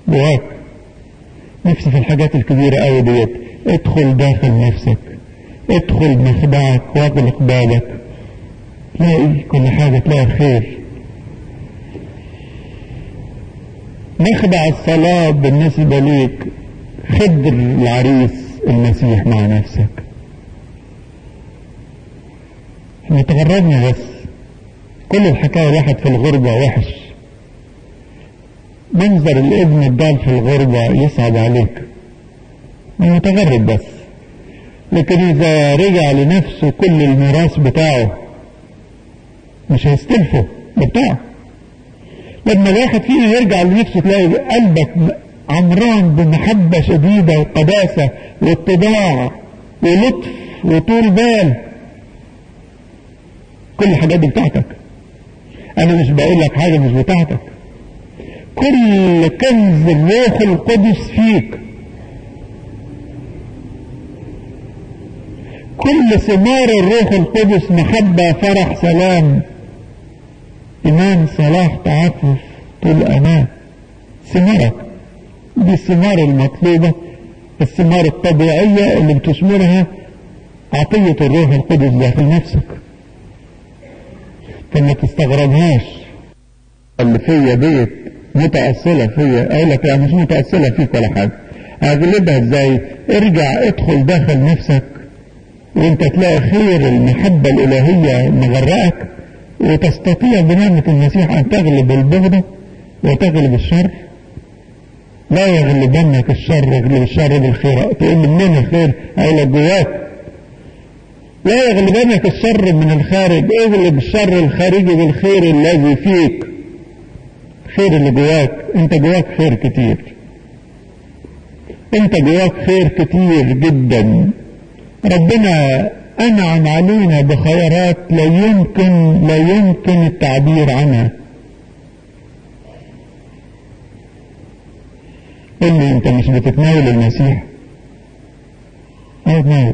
جواك نفسي في الحاجات الكبيرة قوي ديت ادخل داخل نفسك ادخل مخدعك واغلق بابك تلاقي كل حاجة تلاقي خير مخدع الصلاة بالنسبة ليك خدر العريس المسيح مع نفسك احنا تغربنا بس كل الحكاية واحد في الغربة وحش منظر الابن الضال في الغربة يصعب عليك متغرب بس لكن إذا رجع لنفسه كل الميراث بتاعه مش هيستلفه ده بتاعه لما الواحد فينا يرجع لنفسه تلاقي قلبك عمران بمحبة شديدة وقداسة واتباع ولطف وطول بال كل الحاجات دي بتاعتك انا مش بقول لك حاجة مش بتاعتك كل كنز الروح القدس فيك كل ثمار الروح القدس محبة فرح سلام إيمان صلاح تعفف طول أمان ثمارك دي الثمار المطلوبة الثمار الطبيعية اللي بتثمرها عطية الروح القدس داخل نفسك فما تستغربهاش اللي فيا ديت متأصلة فيا اقول لك يعني مش متأصلة فيك ولا حاجة اغلبها ازاي ارجع ادخل داخل نفسك وانت تلاقي خير المحبة الالهية مغرقك وتستطيع بنعمة المسيح ان تغلب البغضة وتغلب الشر لا يغلبنك الشر يغلب الشر بالخير تقول لي منين الخير اقول لك جواك لا يغلبنك الشر من الخارج اغلب الشر الخارجي بالخير الذي فيك الخير اللي جواك انت جواك خير كتير انت جواك خير كتير جدا ربنا انعم علينا بخيرات لا يمكن لا يمكن التعبير عنها قل لي انت مش بتتناول المسيح اتناول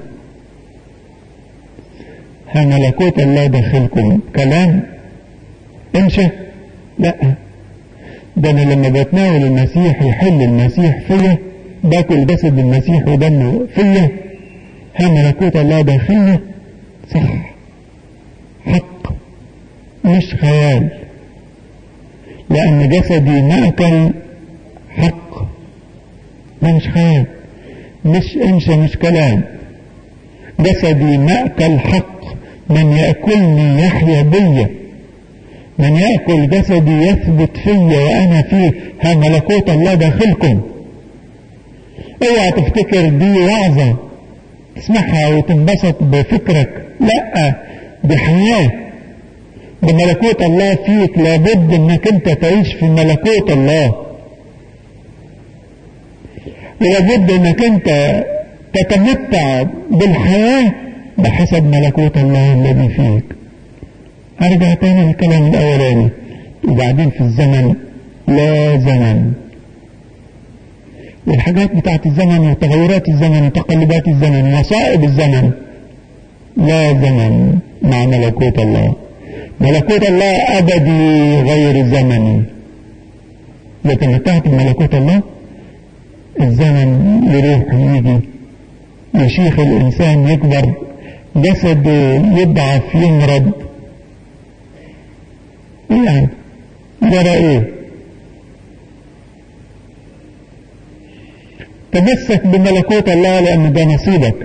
ها ملكوت الله داخلكم كلام امشي لا ده انا لما بتناول المسيح يحل المسيح فيا باكل جسد المسيح ودمه فيا ها ملكوت الله داخلنا صح حق مش خيال لأن جسدي مأكل حق ده مش خيال مش انشا مش كلام جسدي مأكل حق من يأكلني يحيا بيا من يأكل جسدي يثبت فيا وأنا فيه ها ملكوت الله داخلكم اوعى تفتكر دي وعظة تسمعها وتنبسط بفكرك لا دي حياة ده ملكوت الله فيك لابد انك انت تعيش في ملكوت الله ولابد انك انت تتمتع بالحياة بحسب ملكوت الله الذي فيك ارجع تاني للكلام الاولاني وبعدين في الزمن لا زمن والحاجات بتاعت الزمن وتغيرات الزمن وتقلبات الزمن وصائب الزمن لا زمن مع ملكوت الله ملكوت الله أبدي غير زمني إذا تمتعت بملكوت الله الزمن يروح ويجي يشيخ الإنسان يكبر جسده يضعف يمرض يعني جرى ايه تمسك بملكوت الله لأن ده نصيبك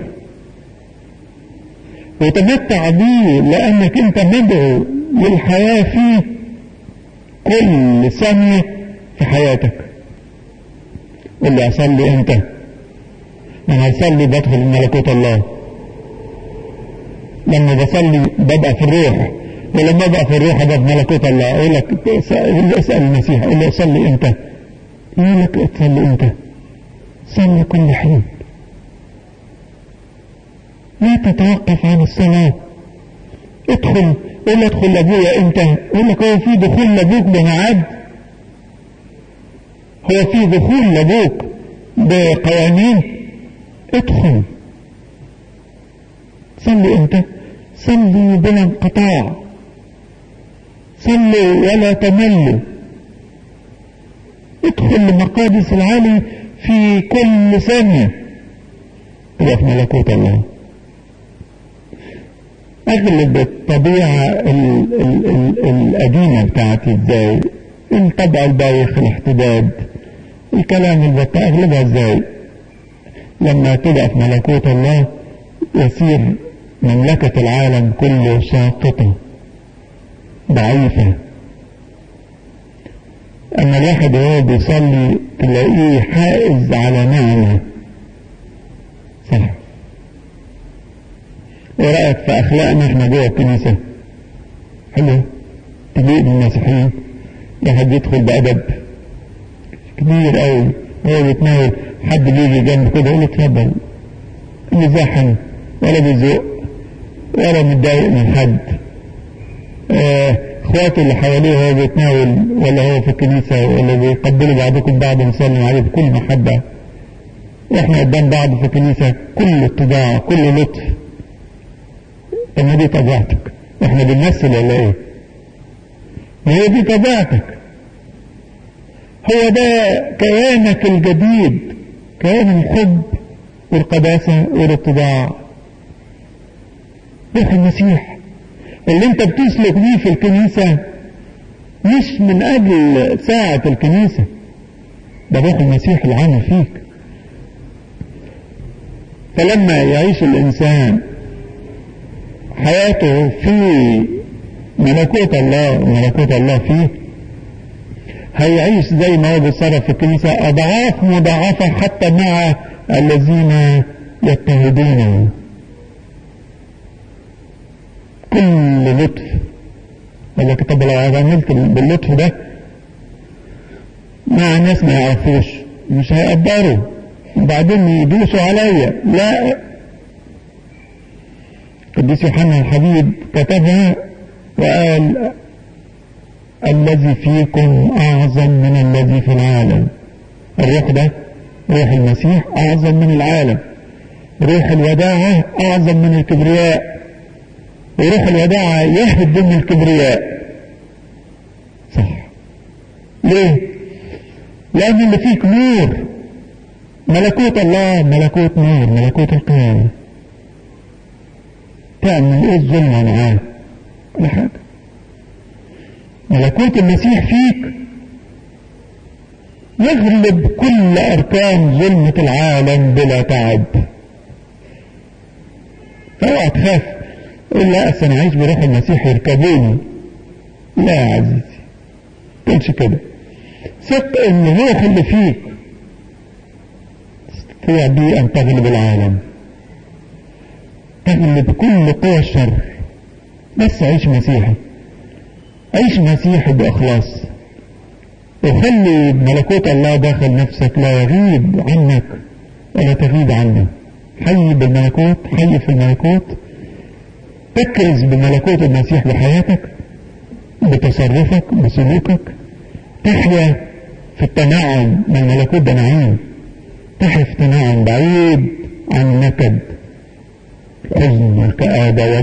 وتمتع بيه لأنك أنت مدعو للحياة فيه كل ثانية في حياتك قل لي أصلي أنت أنا أصلي بدخل ملكوت الله لما بصلي ببقى في الروح ولما ابقى في الروح ابقى في ملكوت الله اقول لك اسال المسيح قول له اصلي امتى؟ يقول لك تصلي امتى؟ صلي كل حين لا تتوقف عن الصلاة ادخل قول ادخل لابويا امتى؟ يقول لك هو في دخول لابوك بميعاد؟ هو في دخول لابوك بقوانين؟ ادخل صلي امتى؟ صلي بلا انقطاع صلوا ولا تملوا ادخل لمقادس العالي في كل ثانية تبقى في ملكوت الله اغلب الطبيعة ال ال ال القديمة بتاعتي ازاي الطبع البايخ الاحتداد الكلام البطيء اغلبها ازاي لما تبقى في ملكوت الله يصير مملكة العالم كله ساقطة ضعيفة أما الواحد وهو بيصلي تلاقيه حائز على نعمة صح ايه رأيك في أخلاقنا احنا جوه الكنيسة حلو تليق بالمسيحيين الواحد يدخل بأدب كبير قوي هو بيتناول حد بيجي جنبه كده يقول له اتفضل اللي زاحم ولا بيزوق ولا متضايق من حد اخواته اللي حواليه وهو بيتناول ولا هو في الكنيسة ولا بيقبلوا بعضكم بعض ونسلم عليه بكل محبة واحنا قدام بعض في الكنيسة كل اتباع كل لطف طب ما دي طبيعتك احنا بنمثل ولا ايه؟ ما هي دي طبيعتك هو ده كيانك الجديد كيان الحب والقداسة والاتباع روح المسيح اللي انت بتسلك بيه في الكنيسة مش من اجل ساعة الكنيسة ده روح المسيح العامل فيك فلما يعيش الانسان حياته في ملكوت الله ملكوت الله فيه هيعيش زي ما هو بيتصرف في الكنيسة أضعاف مضاعفة حتى مع الذين يضطهدونه كل لطف قال لك طب لو عملت باللطف ده مع ناس ما يعرفوش مش هيقدروا وبعدين يدوسوا عليا لا القديس يوحنا الحبيب كتبها وقال الذي فيكم أعظم من الذي في العالم الروح ده روح المسيح أعظم من العالم روح الوداعة أعظم من الكبرياء وروح الوداعة يهدم الكبرياء صح ليه لأن اللي فيك نور ملكوت الله ملكوت نور ملكوت القيامة تعمل ايه الظلم معاه ولا حاجة ملكوت المسيح فيك يغلب كل أركان ظلمة العالم بلا تعب فاوعى تخاف إلا أصل أنا عايش بروح المسيح يركبوني لا يا عزيزي تقولش كده ثق إن الروح اللي فيك تستطيع بيه أن تغلب العالم تغلب كل قوى الشر بس عيش مسيحي عيش مسيحي بإخلاص وخلي ملكوت الله داخل نفسك لا يغيب عنك ولا تغيب عنه حي بالملكوت حي في الملكوت تكرز بملكوت المسيح بحياتك بتصرفك بسلوكك تحيا في التنعم من ملكوت ده نعيم تحيا في تنعم بعيد عن النكد حزن والكآبة